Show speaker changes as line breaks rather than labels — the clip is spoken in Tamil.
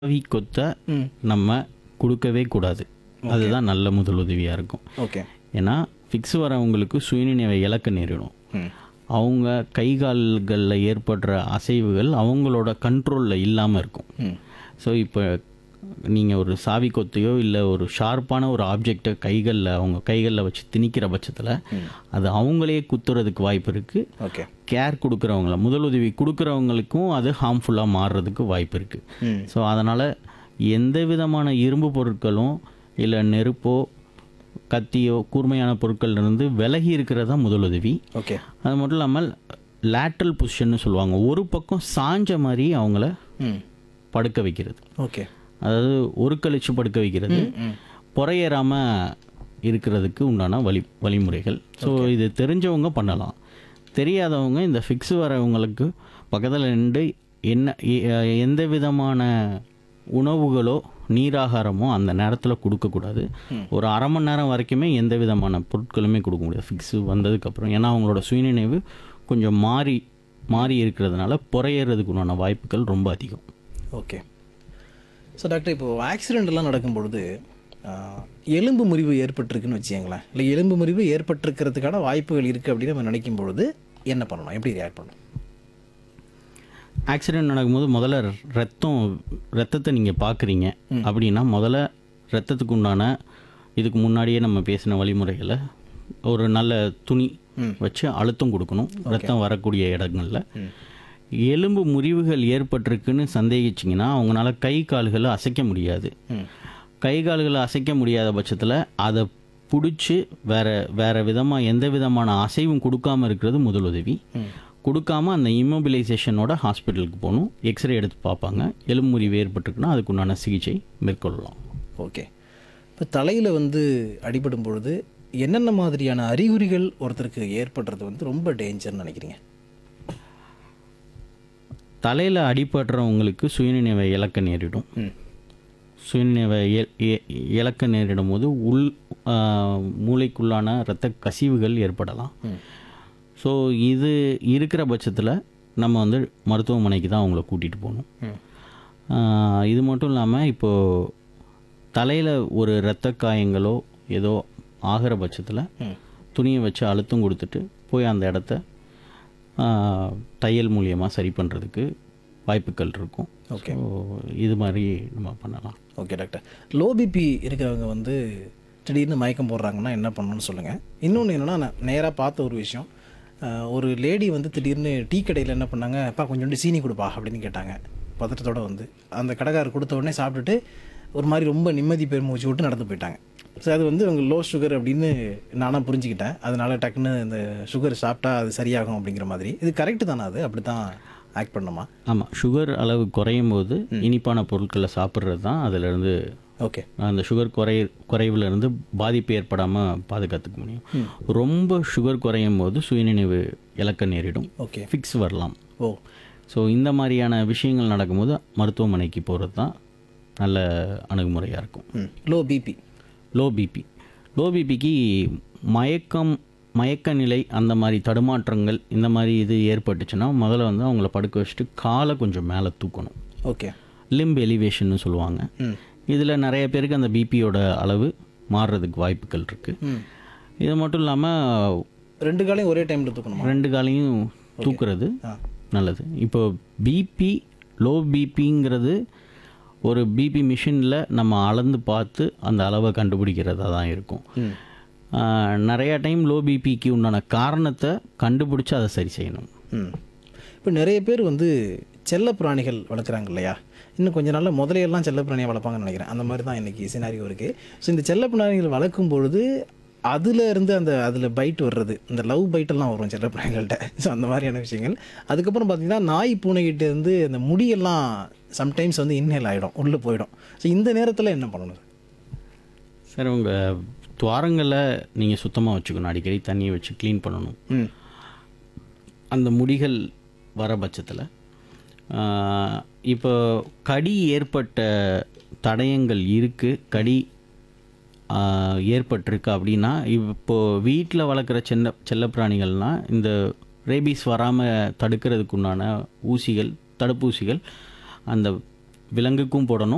ஆவி கொத்த
ம்
நம்ம கொடுக்கவே கூடாது அதுதான் நல்ல முதலுதவியாக இருக்கும்
ஓகே
ஏன்னா ஃபிக்ஸ் வரவங்களுக்கு சுயநினைவை இழக்க நேரிடும்
ம்
அவங்க கை கால்களில் ஏற்படுற அசைவுகள் அவங்களோட கண்ட்ரோலில் இல்லாமல் இருக்கும்
ம்
ஸோ இப்போ நீங்கள் ஒரு சாவி கொத்தையோ இல்லை ஒரு ஷார்ப்பான ஒரு ஆப்ஜெக்டை கைகளில் அவங்க கைகளில் வச்சு திணிக்கிற பட்சத்தில் அது அவங்களே குத்துறதுக்கு வாய்ப்பு இருக்குது
ஓகே
கேர் கொடுக்குறவங்கள முதலுதவி கொடுக்குறவங்களுக்கும் அது ஹார்ம்ஃபுல்லாக மாறுறதுக்கு வாய்ப்பு இருக்குது
ம்
ஸோ அதனால் எந்த விதமான இரும்பு பொருட்களும் இல்லை நெருப்போ கத்தியோ கூர்மையான பொருட்கள்ல இருந்து விலகி இருக்கிறது தான் முதலுதவி
ஓகே
அது மட்டும் இல்லாமல் லேட்ரல் பொசிஷன்னு சொல்லுவாங்க ஒரு பக்கம் சாஞ்ச மாதிரி அவங்கள
ம்
படுக்க வைக்கிறது
ஓகே
அதாவது ஒரு கழிச்சு படுக்க வைக்கிறது
ம்
புறையேறாமல் இருக்கிறதுக்கு உண்டான வழி வழிமுறைகள் ஸோ இது தெரிஞ்சவங்க பண்ணலாம் தெரியாதவங்க இந்த ஃபிக்ஸ் வரவங்களுக்கு பக்கத்தில் நின்று என்ன எ- எந்த விதமான உணவுகளோ நீராகாரமோ அந்த நேரத்தில் கொடுக்கக்கூடாது ஒரு அரை மணி நேரம் வரைக்குமே எந்த விதமான பொருட்களுமே கொடுக்க முடியாது ஃபிக்ஸு வந்ததுக்கப்புறம் ஏன்னா அவங்களோட சுயநினைவு கொஞ்சம் மாறி மாறி இருக்கிறதுனால புறையேறதுக்கு உண்டான வாய்ப்புகள் ரொம்ப அதிகம்
ஓகே ஸோ டாக்டர் இப்போ ஆக்சிடெண்ட்லாம் நடக்கும் பொழுது ஆஹ், எலும்பு முறிவு ஏற்பட்டிருக்குன்னு வச்சுக்கங்களேன் இல்லை எலும்பு முறிவு ஏற்பட்டிருக்கிறதுக்கான வாய்ப்புகள் இருக்குது அப்படின்னு நம்ம நினைக்கும் பொழுது என்ன பண்ணணும் எப்படி ரியாக்ட் பண்ணணும்
ஆக்சிடென்ட் நடக்கும்போது முதல்ல ரத்தம் ரத்தத்தை நீங்கள் பார்க்குறீங்க அப்படின்னா முதல்ல ரத்தத்துக்கு உண்டான இதுக்கு முன்னாடியே நம்ம பேசின வழிமுறைகளை ஒரு நல்ல துணி வச்சு அழுத்தம் கொடுக்கணும் ரத்தம் வரக்கூடிய இடங்கள்ல எலும்பு முறிவுகள் ஏற்பட்டிருக்குன்னு சந்தேகிச்சிங்கன்னா அவங்களால கை கால்களை அசைக்க முடியாது கை கால்களை அசைக்க முடியாத பட்சத்தில் அதை பிடிச்சி வேற வேற விதமாக எந்த விதமான அசைவும் கொடுக்காம இருக்கிறது முதலுதவி கொடுக்காம அந்த இம்மொபிலைசேஷனோட ஹாஸ்பிட்டலுக்கு போகணும் எக்ஸ்ரே எடுத்து பார்ப்பாங்க எலும்பு முறிவு ஏற்பட்டிருக்குன்னா அதுக்குண்டான சிகிச்சை மேற்கொள்ளலாம்
ஓகே இப்போ தலையில் வந்து அடிபடும் பொழுது என்னென்ன மாதிரியான அறிகுறிகள் ஒருத்தருக்கு ஏற்படுறது வந்து ரொம்ப டேஞ்சர்னு நினைக்கிறீங்க
தலையில் அடிபடுறவங்களுக்கு சுயநினைவை இழக்க நேரிடும்
ம்
சுயநினைவை இ- இ- இழக்க நேரிடும் போது உள் ஆ, மூளைக்குள்ளான இரத்த கசிவுகள் ஏற்படலாம் ஸோ இது இருக்கிற பட்சத்தில் நம்ம வந்து மருத்துவமனைக்கு தான் அவங்கள கூட்டிகிட்டு போகணும்
ம்
ஆ, இது மட்டும் இல்லாமல் இப்போது தலையில் ஒரு இரத்த காயங்களோ ஏதோ ஆகிற பட்சத்தில்
ம்
துணியை வச்சு அழுத்தம் கொடுத்துட்டு போய் அந்த இடத்த ஆ, தையல் மூலியமாக சரி பண்ணுறதுக்கு வாய்ப்புகள் இருக்கும்
ஓகே
ஸோ இது மாதிரி நம்ம பண்ணலாம்
ஓகே டாக்டர் லோ பிபி இருக்கிறவங்க வந்து திடீர்னு மயக்கம் போடுறாங்கன்னா என்ன பண்ணணும்னு சொல்லுங்கள் இன்னொன்று என்னென்னா நான் நேராக பார்த்த ஒரு விஷயம் அஹ், ஒரு லேடி வந்து திடீர்னு டீ கடையில் என்ன பண்ணாங்க அப்பா கொஞ்சோண்டு சீனி கொடுப்பா அப்படின்னு கேட்டாங்க பதட்டத்தோட வந்து அந்த கடைக்காரர் கொடுத்த உடனே சாப்பிட்டுட்டு ஒரு மாதிரி ரொம்ப நிம்மதி பெருமூச்சு விட்டு நடந்து போயிட்டாங்க ஸோ அது வந்து அவங்க லோ சுகர் அப்படின்னு நானாக புரிஞ்சுக்கிட்டேன் அதனால டக்குன்னு இந்த சுகர் சாப்பிட்டா அது சரியாகும் அப்படிங்கிற மாதிரி இது கரெக்டு தானே அது அப்படி தான் ஆக்ட் பண்ணணுமா
ஆமாம் சுகர் அளவு குறையும் போது இனிப்பான பொருட்களை சாப்பிட்றது தான் அதிலிருந்து
ஓகே
அந்த சுகர் குறை குறைவுல இருந்து பாதிப்பு ஏற்படாமல் பாதுகாத்துக்க முடியும் ரொம்ப சுகர் குறையும் போது சுயநினைவு இழக்க நேரிடும்
ஓகே
ஃபிக்ஸ் வரலாம்
ஓ
ஸோ இந்த மாதிரியான விஷயங்கள் நடக்கும்போது மருத்துவமனைக்கு போகிறது தான் நல்ல அணுகுமுறையாக இருக்கும்
ம் low BP
low BP low பிபிக்கு மயக்கம் மயக்க நிலை அந்த மாதிரி தடுமாற்றங்கள் இந்த மாதிரி இது ஏற்பட்டுச்சுன்னா முதல்ல வந்து அவங்கள படுக்க வச்சுட்டு காலை கொஞ்சம் மேலே தூக்கணும்
ஓகே
லிம்ப் எலிவேஷன்னு சொல்லுவாங்க
ம்
இதில் நிறைய பேருக்கு அந்த பிபியோட அளவு மாறுறதுக்கு வாய்ப்புகள் இருக்குது
ம்
இது மட்டும் இல்லாமல்
ரெண்டு காலையும் ஒரே டைமில் தூக்கணுமா
ரெண்டு காலையும் தூக்குறது
ஆ
நல்லது இப்போ பிபி லோ பிபிங்கிறது ஒரு பிபி மிஷினில் நம்ம அளந்து பார்த்து அந்த அளவை கண்டுபிடிக்கிறதா தான் இருக்கும்
ம்
ஆஹ், நிறைய டைம் லோ பிபிக்கு உண்டான காரணத்தை கண்டுபிடிச்சு அதை சரி செய்யணும்
ம் இப்போ நிறைய பேர் வந்து செல்ல பிராணிகள் வளர்க்குறாங்க இல்லையா இன்னும் கொஞ்ச நாளில் முதலையெல்லாம் செல்ல பிராணியை வளர்ப்பாங்கன்னு நினைக்கிறேன் அந்த மாதிரி தான் இன்றைக்கி சினாரியோ இருக்குது ஸோ இந்த செல்ல பிராணிகள் வளர்க்கும் பொழுது அதில் இருந்து அந்த அதில் பைட் வர்றது இந்த லவ் பைட்டெல்லாம் வரும் செல்ல பிராணிகள்கிட்ட ஸோ அந்த மாதிரியான விஷயங்கள் அதுக்கப்புறம் பார்த்தீங்கன்னா நாய் பூனைகிட்ட இருந்து அந்த முடியெல்லாம் சம்டைம்ஸ் வந்து இன்ஹேல் ஆகிடும் உள்ளே போயிடும் ஸோ இந்த நேரத்தில் என்ன பண்ணணும்
சார் உங்கள் துவாரங்களை நீங்கள் சுத்தமாக வச்சுக்கணும் அடிக்கடி தண்ணியை வச்சு க்ளீன் பண்ணணும்
ம்
அந்த முடிகள் வர பட்சத்தில் இப்போ கடி ஏற்பட்ட தடயங்கள் இருக்குது கடி ஆஹ், ஏற்பட்டிருக்கு அப்படின்னா இப்போ வீட்டில் வளர்க்குற செல்ல செல்லப்பிராணிகள்னால் இந்த ரேபீஸ் வராமல் தடுக்கிறதுக்கு உண்டான ஊசிகள் தடுப்பூசிகள் அந்த விலங்குக்கும் போடணும்